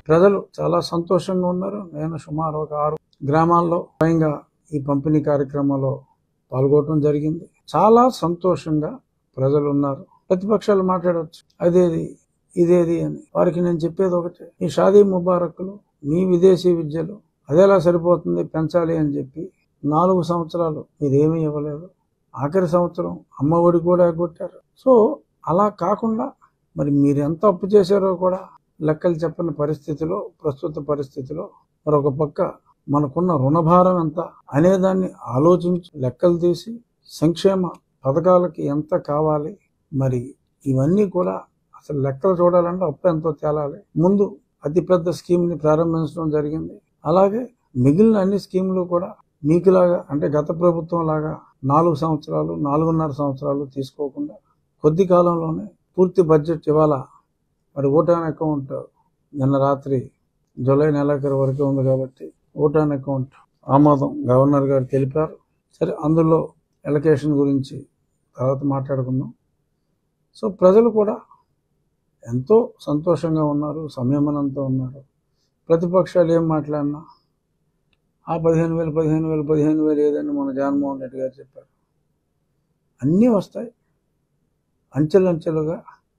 ప్రజలు చాలా సంతోషంగా ఉన్నారు నేను సుమారు ఒక ఆరు గ్రామాల్లో స్వయంగా ఈ పంపిణీ కార్యక్రమంలో పాల్గొనడం జరిగింది చాలా సంతోషంగా ప్రజలు ఉన్నారు ప్రతిపక్షాలు మాట్లాడవచ్చు అదేది ఇదేది అని వారికి నేను చెప్పేది ఒకటే ఈ షాదీ ముబారక్లు మీ విదేశీ విద్యలు అదేలా సరిపోతుంది పెంచాలి అని చెప్పి నాలుగు సంవత్సరాలు మీరేమీ ఇవ్వలేదు ఆఖరి సంవత్సరం అమ్మ ఒడి కూడా ఎగ్గొట్టారు సో అలా కాకుండా మరి మీరు ఎంత అప్పు చేశారో కూడా లెక్కలు చెప్పని పరిస్థితిలో ప్రస్తుత పరిస్థితిలో మరొక పక్క మనకున్న రుణభారం ఎంత అనేదాన్ని ఆలోచించి లెక్కలు తీసి సంక్షేమ పథకాలకి ఎంత కావాలి మరి ఇవన్నీ కూడా అసలు లెక్కలు చూడాలంటే అప్పు ఎంతో తేలాలి ముందు అతిపెద్ద స్కీమ్ని ప్రారంభించడం జరిగింది అలాగే మిగిలిన అన్ని స్కీములు కూడా మీకులాగా అంటే గత ప్రభుత్వం లాగా నాలుగు సంవత్సరాలు నాలుగున్నర సంవత్సరాలు తీసుకోకుండా కొద్ది కాలంలోనే పూర్తి బడ్జెట్ ఇవాళ మరి ఓటాన్ అకౌంట్ నిన్న రాత్రి జూలై నెలాఖరు వరకు ఉంది కాబట్టి ఓటాన్ అకౌంట్ ఆమోదం గవర్నర్ గారు తెలిపారు సరే అందులో ఎలకేషన్ గురించి తర్వాత మాట్లాడుకుందాం సో ప్రజలు కూడా ఎంతో సంతోషంగా ఉన్నారు సంయమనంతో ఉన్నారు ప్రతిపక్షాలు ఏం మాట్లాడినా ఆ పదిహేను వేలు పదిహేను వేలు పదిహేను వేలు ఏదని మన జగన్మోహన్ రెడ్డి గారు చెప్పారు అన్నీ వస్తాయి అంచెలంచెలుగా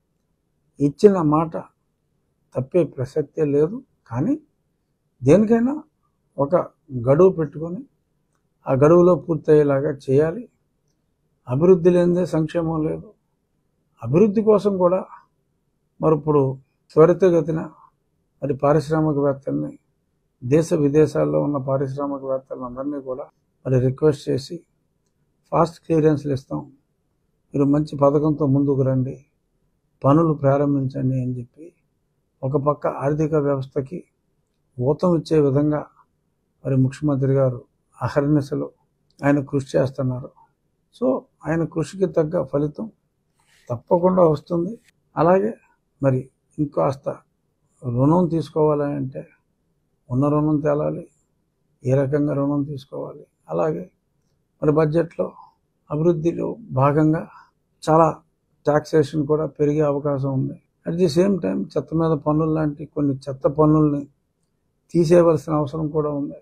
ఇచ్చిన మాట తప్పే ప్రసక్తే లేదు కానీ దేనికైనా ఒక గడువు పెట్టుకొని ఆ గడువులో పూర్తయ్యేలాగా చేయాలి అభివృద్ధి లేనిదే సంక్షేమం లేదు అభివృద్ధి కోసం కూడా మరి ఇప్పుడు త్వరితగతిన మరి పారిశ్రామికవేత్తల్ని దేశ విదేశాల్లో ఉన్న పారిశ్రామికవేత్తలందరినీ కూడా మరి రిక్వెస్ట్ చేసి ఫాస్ట్ క్లియరెన్స్లు ఇస్తాం మీరు మంచి పథకంతో ముందుకు రండి పనులు ప్రారంభించండి అని చెప్పి ఒక పక్క ఆర్థిక వ్యవస్థకి ఊతం ఇచ్చే విధంగా మరి ముఖ్యమంత్రి గారు అహర్నిశలు ఆయన కృషి చేస్తున్నారు సో ఆయన కృషికి తగ్గ ఫలితం తప్పకుండా వస్తుంది అలాగే మరి ఇంకాస్త రుణం తీసుకోవాలి అంటే ఉన్న రుణం తేలాలి ఏ రకంగా రుణం తీసుకోవాలి అలాగే మరి బడ్జెట్లో అభివృద్ధిలో భాగంగా చాలా టాక్సేషన్ కూడా పెరిగే అవకాశం ఉంది అట్ ది సేమ్ టైం చెత్త మీద పన్నులు లాంటి కొన్ని చెత్త పన్నుల్ని తీసేయవలసిన అవసరం కూడా ఉంది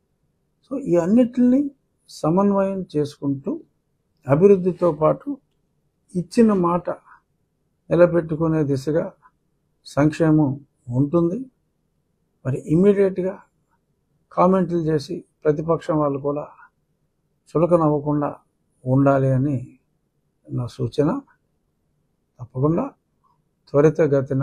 సో ఈ అన్నిటిని సమన్వయం చేసుకుంటూ అభివృద్ధితో పాటు ఇచ్చిన మాట నిలబెట్టుకునే దిశగా సంక్షేమం ఉంటుంది మరి ఇమ్మీడియట్గా కామెంట్లు చేసి ప్రతిపక్షం వాళ్ళు కూడా చులకన అవ్వకుండా ఉండాలి అని నా సూచన తప్పకుండా త్వరితగతిన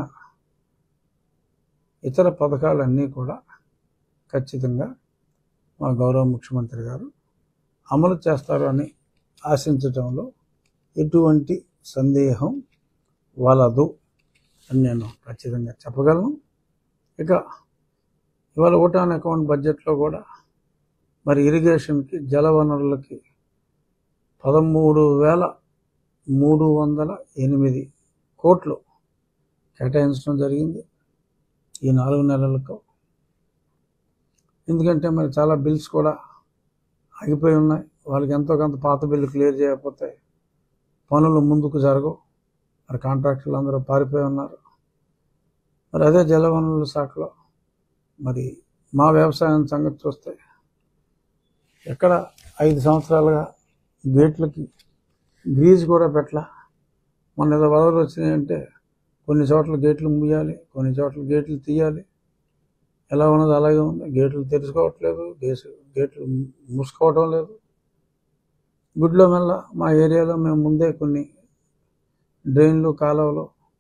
ఇతర పథకాలన్నీ కూడా ఖచ్చితంగా మా గౌరవ ముఖ్యమంత్రి గారు అమలు చేస్తారు అని ఆశించటంలో ఎటువంటి సందేహం వలదు అని నేను ఖచ్చితంగా చెప్పగలను ఇక ఇవాళ ఓటాన్ అకౌంట్ బడ్జెట్లో కూడా మరి ఇరిగేషన్కి జలవనరులకి పదమూడు వేల మూడు వందల ఎనిమిది కోట్లు కేటాయించడం జరిగింది ఈ నాలుగు నెలలకు ఎందుకంటే మరి చాలా బిల్స్ కూడా ఆగిపోయి ఉన్నాయి వాళ్ళకి ఎంతో కొంత పాత బిల్లు క్లియర్ చేయకపోతే పనులు ముందుకు జరగవు మరి కాంట్రాక్టర్లు అందరూ పారిపోయి ఉన్నారు మరి అదే జలవనరుల శాఖలో మరి మా వ్యవసాయం సంగతి చూస్తే ఎక్కడ ఐదు సంవత్సరాలుగా గేట్లకి గ్రీజ్ కూడా పెట్టలా మొన్న ఏదో వదలు వచ్చినాయంటే కొన్ని చోట్ల గేట్లు ముయ్యాలి కొన్ని చోట్ల గేట్లు తీయాలి ఎలా ఉన్నది అలాగే ఉంది గేట్లు తెరుచుకోవట్లేదు గేసు గేట్లు మూసుకోవటం లేదు గుడ్లో మెల్ల మా ఏరియాలో మేము ముందే కొన్ని డ్రైన్లు కాలువలు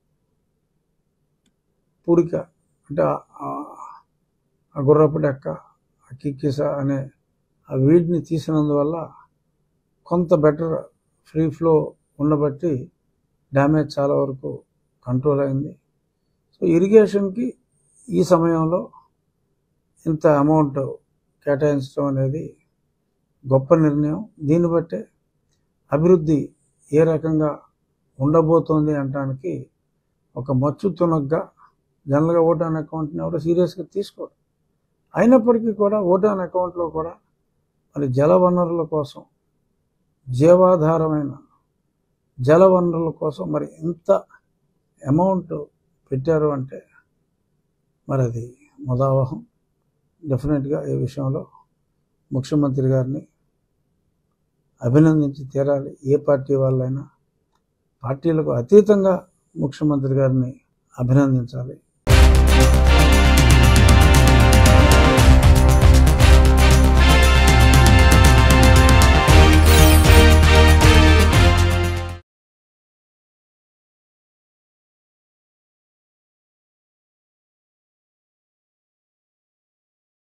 పూడిక అంటే ఆ- ఆ- ఆ గుర్రపు డెక్క ఆ కిక్కిస అనే ఆ వీడిని తీసినందువల్ల కొంత బెటర్ ఫ్రీ ఫ్లో ఉండబట్టి డ్యామేజ్ చాలా వరకు కంట్రోల్ అయింది సో ఇరిగేషన్కి ఈ సమయంలో ఇంత అమౌంట్ కేటాయించడం అనేది గొప్ప నిర్ణయం దీన్ని బట్టే అభివృద్ధి ఏ రకంగా ఉండబోతోంది అనడానికి ఒక మచ్చు తునగ్గా జనరల్గా ఓటాన్ అకౌంట్ని ఎవరు సీరియస్గా తీసుకోరు అయినప్పటికీ కూడా ఓటాన్ అకౌంట్లో కూడా మరి జల వనరుల కోసం జీవాధారమైన జల వనరుల కోసం మరి ఇంత అమౌంట్ పెట్టారు అంటే మరి అది ముదావహం డెఫినెట్గా ఈ విషయంలో ముఖ్యమంత్రి గారిని అభినందించి తీరాలి ఏ పార్టీ వాళ్ళైనా పార్టీలకు అతీతంగా ముఖ్యమంత్రి గారిని అభినందించాలి